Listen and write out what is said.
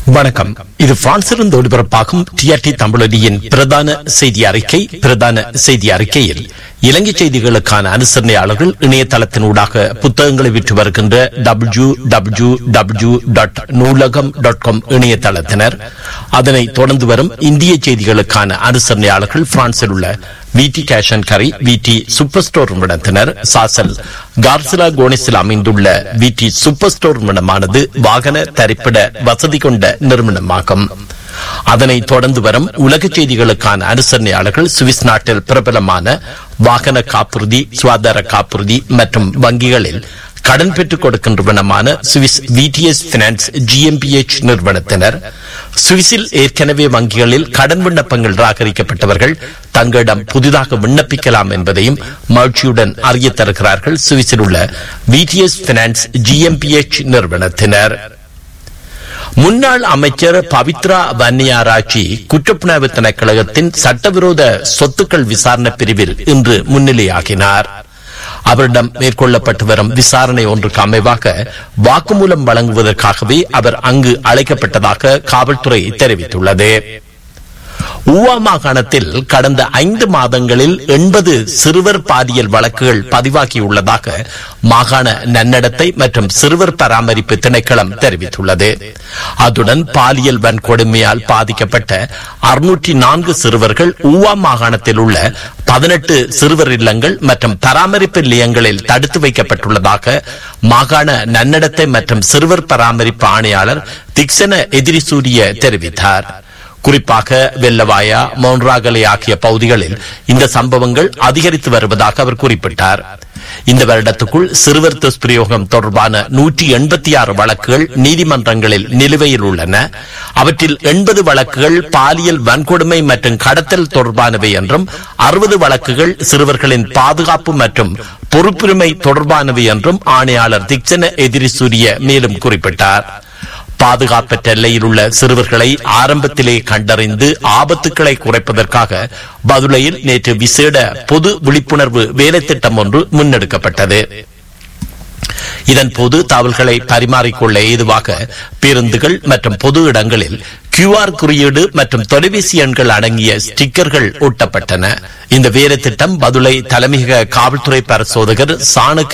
வணக்கம் இது பிரான்சிலிருந்து ஒளிபரப்பாகும் டிஆர்டி தமிழொலியின் பிரதான செய்தி அறிக்கை பிரதான செய்தி அறிக்கையில் இலங்கை செய்திகளுக்கான அனுசரணையாளர்கள் இணையதளத்தினூடாக புத்தகங்களை விற்று வருகின்ற W W W dot Noolaham dot com இணையதளத்தினர் அதனைத் தொடர்ந்து வரும் இந்திய செய்திகளுக்கான அனுசரணையாளர்கள் பிரான்சில் உள்ள விடி கேஷ் அண்ட் கரி விடி சூப்பர் ஸ்டோர் நிறுவனத்தினர் சாசல் கார்சிலா கோனிஸில் அமைந்துள்ள விடி சூப்பர் ஸ்டோர் நிறுவனமானது வாகன தரிப்பிட வசதி கொண்ட நிறுவனமாகும் அதனைத் தொடர்ந்து வரும் உலக செய்திகளுக்கான அனுசரணையாளர்கள் சுவிஸ் நாட்டில் பிரபலமான வாகன காப்புறுதி சுகாதார காப்புறுதி மற்றும் வங்கிகளில் கடன் பெற்றுக் கொடுக்கின்றவனமான சுவிஸ் விடிஎஸ் பினான்ஸ் ஜிஎம்பிஎச் நிறுவனத்தினர் சுவிஸில் ஏற்கனவே வங்கிகளில் கடன் விண்ணப்பங்கள் நிராகரிக்கப்பட்டவர்கள் தங்களிடம் புதிதாக விண்ணப்பிக்கலாம் என்பதையும் மகிழ்ச்சியுடன் அறிய தருகிறார்கள் சுவிஸில் உள்ள விடிஎஸ் பினான்ஸ் ஜிஎம்பிஎச் நிறுவனத்தினர் முன்னாள் அமைச்சர் பவித்ரா வன்னியாராச்சி குற்றப்புணர்வு திணைக்களகத்தின் சட்டவிரோத சொத்துக்கள் விசாரணை பிரிவில் இன்று முன்னிலையாகினார் அவரிடம் மேற்கொள்ளப்பட்டு வரும் விசாரணை ஒன்றுக்கு அமைவாக வாக்குமூலம் வழங்குவதற்காகவே அவர் அங்கு அழைக்கப்பட்டதாக காவல்துறை தெரிவித்துள்ளது ஊவா மாகாணத்தில் கடந்த ஐந்து மாதங்களில் எண்பது சிறுவர் பாலியல் வழக்குகள் பதிவாகியுள்ளதாக மாகாண நன்னடத்தை மற்றும் சிறுவர் பராமரிப்பு திணைக்களம் தெரிவித்துள்ளது அதுடன் பாலியல் வன்கொடுமையால் பாதிக்கப்பட்ட அறுநூற்றி நான்கு சிறுவர்கள் ஊவா மாகாணத்தில் உள்ள பதினெட்டு சிறுவர் இல்லங்கள் மற்றும் பராமரிப்பு நிலையங்களில் தடுத்து வைக்கப்பட்டுள்ளதாக மாகாண நன்னடத்தை மற்றும் சிறுவர் பராமரிப்பு ஆணையாளர் திக்சன எதிரி சூரிய தெரிவித்தார் குறிப்பாக வெள்ளவாயா மௌன்ராகலை ஆகிய பகுதிகளில் இந்த சம்பவங்கள் அதிகரித்து வருவதாக அவர் குறிப்பிட்டார் இந்த வருடத்துக்குள் சிறுவர் துஷ்பிரயோகம் தொடர்பான நூற்றி எண்பத்தி ஆறு வழக்குகள் நீதிமன்றங்களில் நிலுவையில் உள்ளன அவற்றில் எண்பது வழக்குகள் பாலியல் வன்கொடுமை மற்றும் கடத்தல் தொடர்பானவை என்றும் அறுபது வழக்குகள் சிறுவர்களின் பாதுகாப்பு மற்றும் பொறுப்புரிமை தொடர்பானவை என்றும் ஆணையாளர் திக்சன எதிரி சூரிய மேலும் குறிப்பிட்டார் பாதுகாப்பற்ற எல்லையில் உள்ள சிறுவர்களை ஆரம்பத்திலே கண்டறிந்து ஆபத்துக்களை குறைப்பதற்காக பதுளையில் நேற்று விசேட பொது விழிப்புணர்வு வேலை திட்டம் ஒன்று முன்னெடுக்கப்பட்டது இதன் போது தகவல்களை பரிமாறிக்கொள்ள ஏதுவாக பேருந்துகள் மற்றும் பொது இடங்களில் கியூஆர் குறியீடு மற்றும் தொலைபேசி எண்கள் அடங்கிய ஸ்டிக்கர்கள் ஒட்டப்பட்டன இந்த வேலை திட்டம் பதுளை தலைமையக காவல்துறை பரிசோதகர் சாணுக்கு